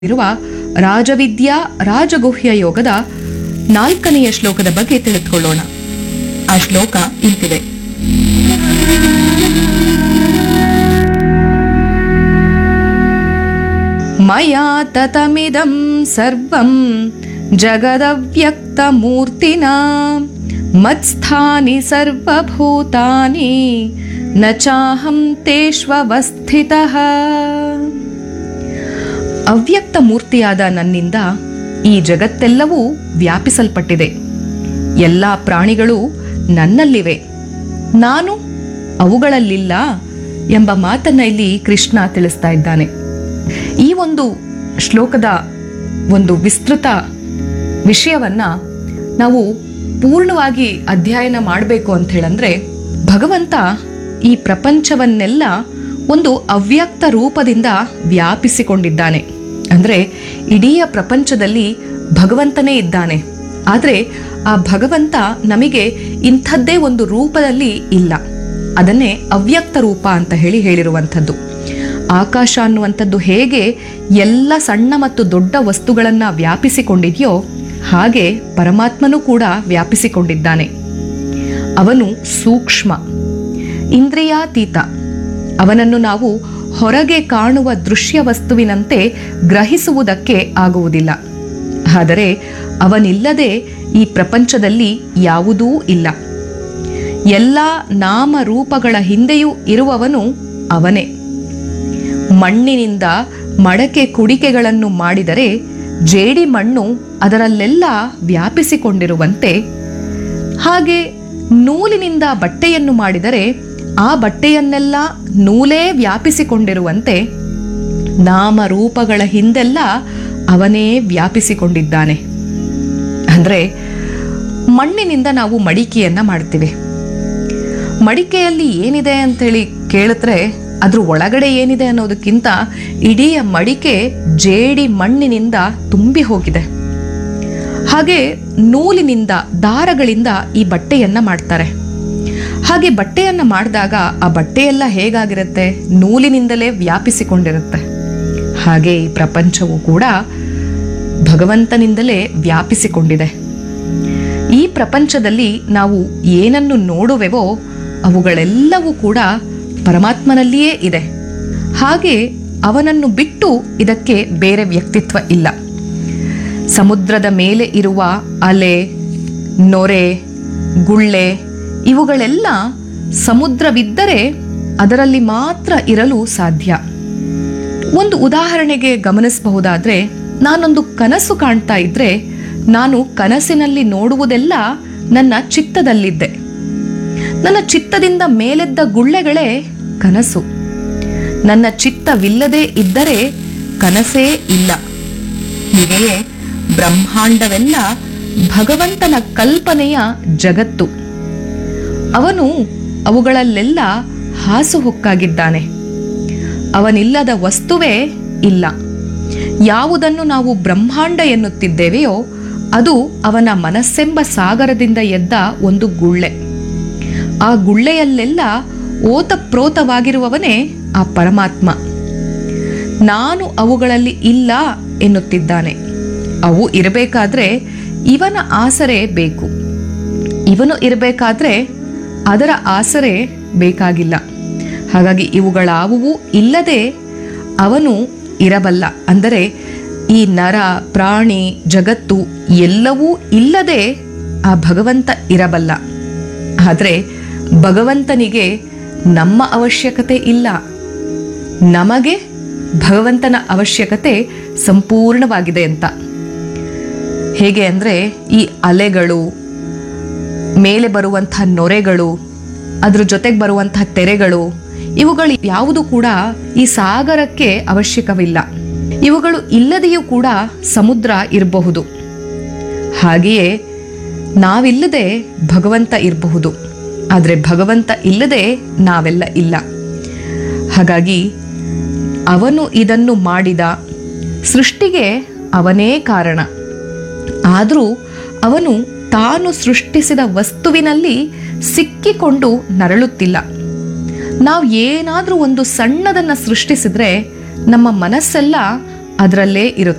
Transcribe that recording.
ಇರುವ ರಾಜವಿದ್ಯಾ ರಾಜಗುಹ್ಯ ಯೋಗದ ನಾಲ್ಕನೆಯ ಶ್ಲೋಕದ ಬಗ್ಗೆ ತಿಳಿದುಕೊಳ್ಳೋಣ ಆ ಶ್ಲೋಕ ಇಂತಿದೆ ಮಯಾ ತತಮಿದಂ ಸರ್ವಂ ಜಗದವ್ಯಕ್ತಮೂರ್ತಿನಾ ಮತ್ಸ್ಥಾನಿ ಸರ್ವಭೂತಾನಿ ನ ಚಾಹಂ ತೇಷ್ವವಸ್ಥಿತಃ ಅವ್ಯಕ್ತ ಮೂರ್ತಿಯಾದ ನನ್ನಿಂದ ಈ ಜಗತ್ತೆಲ್ಲವೂ ವ್ಯಾಪಿಸಲ್ಪಟ್ಟಿದೆ ಎಲ್ಲ ಪ್ರಾಣಿಗಳು ನನ್ನಲ್ಲಿವೆ ನಾನು ಅವುಗಳಲ್ಲಿಲ್ಲ ಎಂಬ ಮಾತನ್ನ ಇಲ್ಲಿ ಕೃಷ್ಣ ತಿಳಿಸ್ತಾ ಇದ್ದಾನೆ ಈ ಒಂದು ಶ್ಲೋಕದ ಒಂದು ವಿಸ್ತೃತ ವಿಷಯವನ್ನ ನಾವು ಪೂರ್ಣವಾಗಿ ಅಧ್ಯಯನ ಮಾಡಬೇಕು ಅಂತ ಹೇಳಂದ್ರೆ ಭಗವಂತ ಈ ಪ್ರಪಂಚವನ್ನೆಲ್ಲ ಒಂದು ಅವ್ಯಕ್ತ ರೂಪದಿಂದ ವ್ಯಾಪಿಸಿಕೊಂಡಿದ್ದಾನೆ ಅಂದ್ರೆ ಇಡೀ ಪ್ರಪಂಚದಲ್ಲಿ ಭಗವಂತನೇ ಇದ್ದಾನೆ ಆದರೆ ಆ ಭಗವಂತ ನಮಗೆ ಇಂಥದ್ದೇ ಒಂದು ರೂಪದಲ್ಲಿ ಇಲ್ಲ ಅದನ್ನೇ ಅವ್ಯಕ್ತ ರೂಪ ಅಂತ ಹೇಳಿ ಹೇಳಿರುವಂಥದ್ದು ಆಕಾಶ ಅನ್ನುವಂಥದ್ದು ಹೇಗೆ ಎಲ್ಲ ಸಣ್ಣ ಮತ್ತು ದೊಡ್ಡ ವಸ್ತುಗಳನ್ನು ವ್ಯಾಪಿಸಿಕೊಂಡಿದೆಯೋ ಹಾಗೆ ಪರಮಾತ್ಮನೂ ಕೂಡ ವ್ಯಾಪಿಸಿಕೊಂಡಿದ್ದಾನೆ ಅವನು ಸೂಕ್ಷ್ಮ ಇಂದ್ರಿಯಾತೀತ ಅವನನ್ನು ನಾವು ಹೊರಗೆ ಕಾಣುವ ದೃಶ್ಯ ವಸ್ತುವಿನಂತೆ ಗ್ರಹಿಸುವುದಕ್ಕೆ ಆಗುವುದಿಲ್ಲ ಆದರೆ ಅವನಿಲ್ಲದೆ ಈ ಪ್ರಪಂಚದಲ್ಲಿ ಯಾವುದೂ ಇಲ್ಲ ಎಲ್ಲ ನಾಮರೂಪಗಳ ಹಿಂದೆಯೂ ಇರುವವನು ಅವನೇ ಮಣ್ಣಿನಿಂದ ಮಡಕೆ ಕುಡಿಕೆಗಳನ್ನು ಮಾಡಿದರೆ ಜೇಡಿ ಮಣ್ಣು ಅದರಲ್ಲೆಲ್ಲ ವ್ಯಾಪಿಸಿಕೊಂಡಿರುವಂತೆ ಹಾಗೆ ನೂಲಿನಿಂದ ಬಟ್ಟೆಯನ್ನು ಮಾಡಿದರೆ ಆ ಬಟ್ಟೆಯನ್ನೆಲ್ಲ ನೂಲೇ ವ್ಯಾಪಿಸಿಕೊಂಡಿರುವಂತೆ ನಾಮರೂಪಗಳ ಹಿಂದೆಲ್ಲ ಅವನೇ ವ್ಯಾಪಿಸಿಕೊಂಡಿದ್ದಾನೆ ಅಂದರೆ ಮಣ್ಣಿನಿಂದ ನಾವು ಮಡಿಕೆಯನ್ನ ಮಾಡ್ತೀವಿ ಮಡಿಕೆಯಲ್ಲಿ ಏನಿದೆ ಅಂತೇಳಿ ಕೇಳಿದ್ರೆ ಅದ್ರ ಒಳಗಡೆ ಏನಿದೆ ಅನ್ನೋದಕ್ಕಿಂತ ಇಡೀ ಮಡಿಕೆ ಜೇಡಿ ಮಣ್ಣಿನಿಂದ ತುಂಬಿ ಹೋಗಿದೆ ಹಾಗೆ ನೂಲಿನಿಂದ ದಾರಗಳಿಂದ ಈ ಬಟ್ಟೆಯನ್ನ ಮಾಡ್ತಾರೆ ಹಾಗೆ ಬಟ್ಟೆಯನ್ನ ಮಾಡಿದಾಗ ಆ ಬಟ್ಟೆಯೆಲ್ಲ ಹೇಗಾಗಿರುತ್ತೆ ನೂಲಿನಿಂದಲೇ ವ್ಯಾಪಿಸಿಕೊಂಡಿರುತ್ತೆ ಹಾಗೆ ಈ ಪ್ರಪಂಚವು ಕೂಡ ಭಗವಂತನಿಂದಲೇ ವ್ಯಾಪಿಸಿಕೊಂಡಿದೆ ಈ ಪ್ರಪಂಚದಲ್ಲಿ ನಾವು ಏನನ್ನು ನೋಡುವೆವೋ ಅವುಗಳೆಲ್ಲವೂ ಕೂಡ ಪರಮಾತ್ಮನಲ್ಲಿಯೇ ಇದೆ ಹಾಗೆ ಅವನನ್ನು ಬಿಟ್ಟು ಇದಕ್ಕೆ ಬೇರೆ ವ್ಯಕ್ತಿತ್ವ ಇಲ್ಲ ಸಮುದ್ರದ ಮೇಲೆ ಇರುವ ಅಲೆ ನೊರೆ ಗುಳ್ಳೆ ಇವುಗಳೆಲ್ಲ ಸಮುದ್ರವಿದ್ದರೆ ಅದರಲ್ಲಿ ಮಾತ್ರ ಇರಲು ಸಾಧ್ಯ ಒಂದು ಉದಾಹರಣೆಗೆ ಗಮನಿಸಬಹುದಾದ್ರೆ ನಾನೊಂದು ಕನಸು ಕಾಣ್ತಾ ಇದ್ರೆ ನಾನು ಕನಸಿನಲ್ಲಿ ನೋಡುವುದೆಲ್ಲ ನನ್ನ ಚಿತ್ತದಲ್ಲಿದ್ದೆ ನನ್ನ ಚಿತ್ತದಿಂದ ಮೇಲೆದ್ದ ಗುಳ್ಳೆಗಳೇ ಕನಸು ನನ್ನ ಚಿತ್ತವಿಲ್ಲದೆ ಇದ್ದರೆ ಕನಸೇ ಇಲ್ಲ ಹೀಗೆಯೇ ಬ್ರಹ್ಮಾಂಡವೆಲ್ಲ ಭಗವಂತನ ಕಲ್ಪನೆಯ ಜಗತ್ತು ಅವನು ಅವುಗಳಲ್ಲೆಲ್ಲ ಹಾಸುಹೊಕ್ಕಾಗಿದ್ದಾನೆ ಅವನಿಲ್ಲದ ವಸ್ತುವೇ ಇಲ್ಲ ಯಾವುದನ್ನು ನಾವು ಬ್ರಹ್ಮಾಂಡ ಎನ್ನುತ್ತಿದ್ದೇವೆಯೋ ಅದು ಅವನ ಮನಸ್ಸೆಂಬ ಸಾಗರದಿಂದ ಎದ್ದ ಒಂದು ಗುಳ್ಳೆ ಆ ಗುಳ್ಳೆಯಲ್ಲೆಲ್ಲ ಓತಪ್ರೋತವಾಗಿರುವವನೇ ಆ ಪರಮಾತ್ಮ ನಾನು ಅವುಗಳಲ್ಲಿ ಇಲ್ಲ ಎನ್ನುತ್ತಿದ್ದಾನೆ ಅವು ಇರಬೇಕಾದ್ರೆ ಇವನ ಆಸರೆ ಬೇಕು ಇವನು ಇರಬೇಕಾದ್ರೆ ಅದರ ಆಸರೆ ಬೇಕಾಗಿಲ್ಲ ಹಾಗಾಗಿ ಇವುಗಳಾವುವು ಇಲ್ಲದೆ ಅವನು ಇರಬಲ್ಲ ಅಂದರೆ ಈ ನರ ಪ್ರಾಣಿ ಜಗತ್ತು ಎಲ್ಲವೂ ಇಲ್ಲದೆ ಆ ಭಗವಂತ ಇರಬಲ್ಲ ಆದರೆ ಭಗವಂತನಿಗೆ ನಮ್ಮ ಅವಶ್ಯಕತೆ ಇಲ್ಲ ನಮಗೆ ಭಗವಂತನ ಅವಶ್ಯಕತೆ ಸಂಪೂರ್ಣವಾಗಿದೆ ಅಂತ ಹೇಗೆ ಅಂದರೆ ಈ ಅಲೆಗಳು ಮೇಲೆ ಬರುವಂತಹ ನೊರೆಗಳು ಅದ್ರ ಜೊತೆಗೆ ಬರುವಂತಹ ತೆರೆಗಳು ಇವುಗಳು ಯಾವುದು ಕೂಡ ಈ ಸಾಗರಕ್ಕೆ ಅವಶ್ಯಕವಿಲ್ಲ ಇವುಗಳು ಇಲ್ಲದೆಯೂ ಕೂಡ ಸಮುದ್ರ ಇರಬಹುದು ಹಾಗೆಯೇ ನಾವಿಲ್ಲದೆ ಭಗವಂತ ಇರಬಹುದು ಆದರೆ ಭಗವಂತ ಇಲ್ಲದೆ ನಾವೆಲ್ಲ ಇಲ್ಲ ಹಾಗಾಗಿ ಅವನು ಇದನ್ನು ಮಾಡಿದ ಸೃಷ್ಟಿಗೆ ಅವನೇ ಕಾರಣ ಆದರೂ ಅವನು ತಾನು ಸೃಷ್ಟಿಸಿದ ವಸ್ತುವಿನಲ್ಲಿ ಸಿಕ್ಕಿಕೊಂಡು ನರಳುತ್ತಿಲ್ಲ ನಾವು ಏನಾದರೂ ಒಂದು ಸಣ್ಣದನ್ನು ಸೃಷ್ಟಿಸಿದ್ರೆ ನಮ್ಮ ಮನಸ್ಸೆಲ್ಲ ಅದರಲ್ಲೇ ಇರುತ್ತೆ